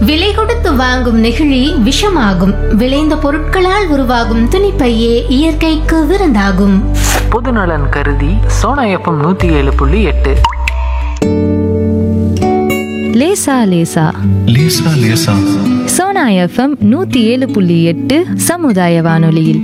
விலை கொடுத்து வாங்கும் நெகிழி விஷமாகும் விளைந்த பொருட்களால் உருவாகும் துணிப்பையே இயற்கைக்கு விருந்தாகும் பொதுநலன் கருதி சோனா எஃப்எம் நூற்றி ஏழு புள்ளி எட்டு லேசா லேசா லேசா லேசா சோனா எஃப்எம் நூத்தி ஏழு புள்ளி எட்டு சமுதாய வானொலியில்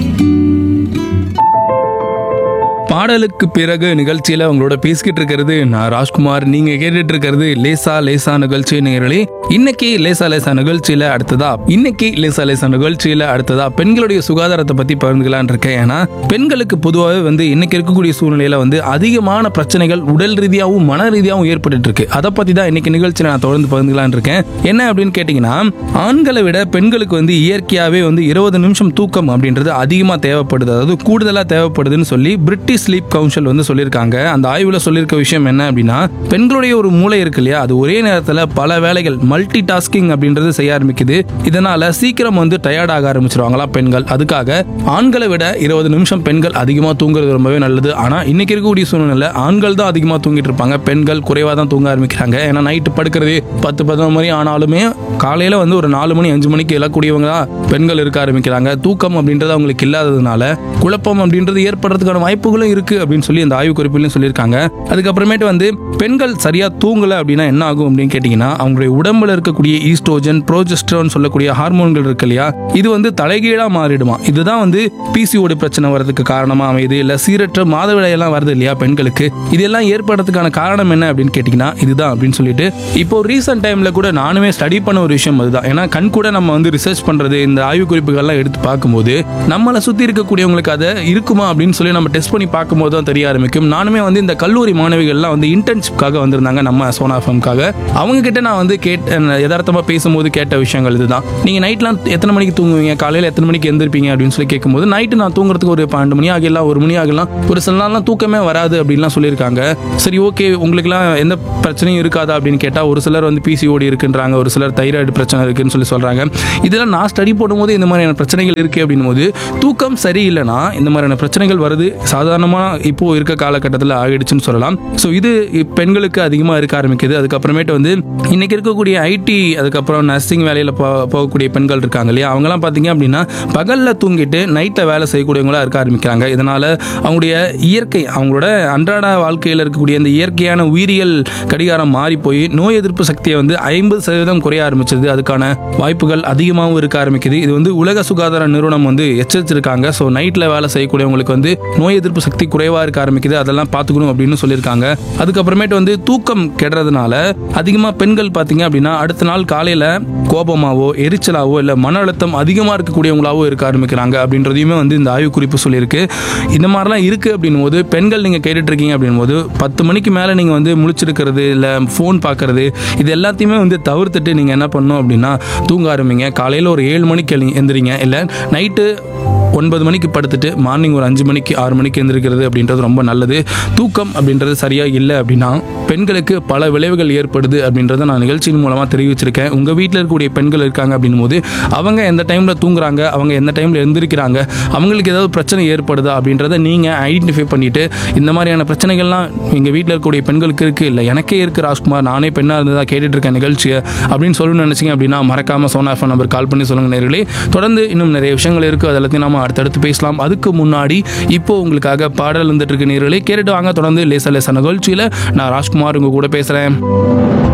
பாடலுக்கு பிறகு நிகழ்ச்சியில உங்களோட பேசிக்கிட்டு இருக்கிறது நான் ராஜ்குமார் நீங்க கேட்டுட்டு இருக்கிறது லேசா லேசா நிகழ்ச்சி நேயர்களே இன்னைக்கு லேசா லேசா நிகழ்ச்சியில அடுத்ததா இன்னைக்கு லேசா லேசா நிகழ்ச்சியில அடுத்ததா பெண்களுடைய சுகாதாரத்தை பத்தி பகிர்ந்துக்கலாம்னு இருக்கேன் ஏன்னா பெண்களுக்கு பொதுவாகவே வந்து இன்னைக்கு இருக்கக்கூடிய சூழ்நிலையில வந்து அதிகமான பிரச்சனைகள் உடல் ரீதியாகவும் மன ரீதியாகவும் ஏற்பட்டுட்டு இருக்கு அதை பத்தி தான் இன்னைக்கு நிகழ்ச்சியில நான் தொடர்ந்து பகிர்ந்துக்கலாம்னு இருக்கேன் என்ன அப்படின்னு கேட்டீங்கன்னா ஆண்களை விட பெண்களுக்கு வந்து இயற்கையாவே வந்து இருபது நிமிஷம் தூக்கம் அப்படின்றது அதிகமாக தேவைப்படுது அதாவது கூடுதலாக தேவைப்படுதுன்னு சொல்லி பிரிட்டிஷ் ஸ்லீப் கவுன்சில் வந்து சொல்லியிருக்காங்க அந்த ஆய்வில் சொல்லியிருக்க விஷயம் என்ன அப்படின்னா பெண்களுடைய ஒரு மூளை இருக்கு இல்லையா அது ஒரே நேரத்தில் பல வேலைகள் மல்டி டாஸ்கிங் அப்படின்றது செய்ய ஆரம்பிக்குது இதனால சீக்கிரம் வந்து டயர்ட் ஆக ஆரம்பிச்சிருவாங்களா பெண்கள் அதுக்காக ஆண்களை விட இருபது நிமிஷம் பெண்கள் அதிகமாக தூங்குறது ரொம்பவே நல்லது ஆனால் இன்னைக்கு இருக்கக்கூடிய சூழ்நிலை ஆண்கள் தான் அதிகமாக தூங்கிட்டு இருப்பாங்க பெண்கள் குறைவாக தான் தூங்க ஆரம்பிக்கிறாங்க ஏன்னா நைட்டு படுக்கிறது பத்து பதினொரு மணி ஆனாலுமே காலையில் வந்து ஒரு நாலு மணி அஞ்சு மணிக்கு எழக்கூடியவங்க தான் பெண்கள் இருக்க ஆரம்பிக்கிறாங்க தூக்கம் அப்படின்றது அவங்களுக்கு இல்லாததுனால குழப்பம் அப்படின்றது ஏற்படுறதுக்கான வாய்ப்புகளும் இருக்கு அப்படின்னு சொல்லி அந்த ஆய்வு குறிப்பிலையும் சொல்லியிருக்காங்க அதுக்கப்புறமேட்டு வந்து பெண்கள் சரியா தூங்கல அப்படின்னா என்ன ஆகும் அப்படின்னு கேட்டிங்கன்னா அவங்களுடைய உடம்புல இருக்கக்கூடிய ஈஸ்ட்ரோஜன் ப்ரோஜெஸ்ட்ரான் சொல்லக்கூடிய ஹார்மோன்கள் இருக்கு இல்லையா இது வந்து தலைகீழா மாறிடுமா இதுதான் வந்து பிசிஓடி பிரச்சனை வர்றதுக்கு காரணமா அமையுது இல்ல சீரற்ற மாதவிடாயெல்லாம் வருது இல்லையா பெண்களுக்கு இதெல்லாம் ஏற்படுறதுக்கான காரணம் என்ன அப்படின்னு கேட்டிங்கன்னா இதுதான் அப்படின்னு சொல்லிட்டு இப்போ ரீசெண்ட் டைம்ல கூட நானுமே ஸ்டடி பண்ண ஒரு விஷயம் அதுதான் ஏன்னா கண் கூட நம்ம வந்து ரிசர்ச் பண்றது இந்த ஆய்வு குறிப்புகள்லாம் எடுத்து பார்க்கும்போது நம்மளை சுத்தி இருக்கக்கூடியவங்களுக்கு அதை இருக்குமா அப்படின்னு சொல்லி நம்ம டெஸ்ட் பண்ணி பார்க்கும்போது தான் தெரிய ஆரம்பிக்கும் நானுமே வந்து இந்த கல்லூரி மாணவிகள்லாம் வந்து இன்டர்ன்ஷிப்காக வந்திருந்தாங்க நம்ம சோனா எஃப்எம்காக அவங்க கிட்ட நான் வந்து கேட்ட யதார்த்தமா பேசும்போது கேட்ட விஷயங்கள் இதுதான் நீங்க நைட்லாம் எத்தனை மணிக்கு தூங்குவீங்க காலையில எத்தனை மணிக்கு எந்திருப்பீங்க அப்படின்னு சொல்லி கேட்கும்போது நைட்டு நான் தூங்குறதுக்கு ஒரு பன்னெண்டு மணி ஆகலாம் ஒரு மணி ஆகலாம் ஒரு சில நாள்லாம் தூக்கமே வராது அப்படின்லாம் சொல்லியிருக்காங்க சரி ஓகே உங்களுக்குலாம் எந்த பிரச்சனையும் இருக்காதா அப்படின்னு கேட்டா ஒரு சிலர் வந்து பிசிஓடி இருக்குன்றாங்க ஒரு சிலர் தைராய்டு பிரச்சனை இருக்குன்னு சொல்லி சொல்றாங்க இதெல்லாம் நான் ஸ்டடி போடும்போது இந்த மாதிரியான பிரச்சனைகள் இருக்கு அப்படின்னும் போது தூக்கம் சரியில்லைன்னா இந்த மாதிரியான பிரச்சனைகள் வருது சாதாரணமாக இப்போ இருக்க காலகட்டத்தில் ஆகிடுச்சுன்னு சொல்லலாம் ஸோ இது பெண்களுக்கு அதிகமாக இருக்க ஆரம்பிக்குது அதுக்கப்புறமேட்டு வந்து இன்னைக்கு இருக்கக்கூடிய ஐடி அதுக்கப்புறம் நர்சிங் வேலையில் போ போகக்கூடிய பெண்கள் இருக்காங்க இல்லையா அவங்கலாம் பார்த்தீங்க அப்படின்னா பகலில் தூங்கிட்டு நைட்டில் வேலை செய்யக்கூடியவங்களா இருக்க ஆரம்பிக்கிறாங்க இதனால அவங்களுடைய இயற்கை அவங்களோட அன்றாட வாழ்க்கையில் இருக்கக்கூடிய இந்த இயற்கையான உயிரியல் கடிகாரம் மாறி போய் நோய் எதிர்ப்பு சக்தியை வந்து ஐம்பது சதவீதம் குறைய ஆரம்பிச்சது அதுக்கான வாய்ப்புகள் அதிகமாகவும் இருக்க ஆரம்பிக்குது இது வந்து உலக சுகாதார நிறுவனம் வந்து எச்சரிச்சிருக்காங்க ஸோ நைட்டில் வேலை செய்யக்கூடியவங்களுக்கு வந்து நோய் எதிர்ப்பு சக்தி குறைவாக இருக்க ஆரம்பிக்குது அதெல்லாம் பார்த்துக்கணும் அப்படின்னு சொல்லியிருக்காங்க அதுக்கப்புறமேட்டு வந்து தூக்கம் கெடுறதுனால அதிகமாக பெண்கள் பார்த்தீங்க அப்படின்னா அடுத்த நாள் காலையில் கோபமாவோ எரிச்சலாவோ இல்லை மன அழுத்தம் அதிகமாக இருக்கக்கூடியவங்களாவோ இருக்க ஆரம்பிக்கிறாங்க அப்படின்றதையுமே வந்து இந்த ஆய்வு குறிப்பு சொல்லியிருக்கு இந்த மாதிரிலாம் இருக்குது அப்படின்னும் போது பெண்கள் நீங்கள் கேட்டுட்டு இருக்கீங்க அப்படின்னும் போது பத்து மணிக்கு மேலே நீங்கள் வந்து முழிச்சிருக்கிறது இல்லை ஃபோன் பார்க்கறது இது எல்லாத்தையுமே வந்து தவிர்த்துட்டு நீங்கள் என்ன பண்ணணும் அப்படின்னா தூங்க ஆரம்பிங்க காலையில் ஒரு ஏழு மணிக்கு எழு எந்திரிங்க இல்லை நைட்டு ஒன்பது மணிக்கு படுத்துட்டு மார்னிங் ஒரு அஞ்சு மணிக்கு ஆறு மணிக்கு எந்திரிக்கிறது அப்படின்றது ரொம்ப நல்லது தூக்கம் அப்படின்றது சரியாக இல்லை அப்படின்னா பெண்களுக்கு பல விளைவுகள் ஏற்படுது அப்படின்றத நான் நிகழ்ச்சியின் மூலமாக தெரிவிச்சிருக்கேன் உங்கள் வீட்டில் இருக்கக்கூடிய பெண்கள் இருக்காங்க அப்படின்னும் போது அவங்க எந்த டைமில் தூங்குறாங்க அவங்க எந்த டைமில் எந்திரிக்கிறாங்க அவங்களுக்கு ஏதாவது பிரச்சனை ஏற்படுதா அப்படின்றத நீங்கள் ஐடென்டிஃபை பண்ணிட்டு இந்த மாதிரியான பிரச்சனைகள்லாம் எங்கள் வீட்டில் இருக்கக்கூடிய பெண்களுக்கு இருக்குது இல்லை எனக்கே இருக்கு ராஜ்குமார் நானே பெண்ணாக இருந்ததா கேட்டுட்டு இருக்கேன் நிகழ்ச்சியை அப்படின்னு சொல்லணும்னு நினச்சிங்க அப்படின்னா மறக்காமல் சோனா ஃபோன் நம்பர் கால் பண்ணி சொல்லுங்க நேர்களே தொடர்ந்து இன்னும் நிறைய விஷயங்கள் இருக்குது அது எல்லாத்தையும் நாம அடுத்தடுத்து பேசலாம் அதுக்கு முன்னாடி இப்போ உங்களுக்காக பாடல் வந்துட்டு இருக்கு நேர்களே கேட்டுட்டு வாங்க தொடர்ந்து லேசா லேசா நிகழ்ச்சியில் நான் ராஜ்குமார் உங்க கூட பேசுகிறேன்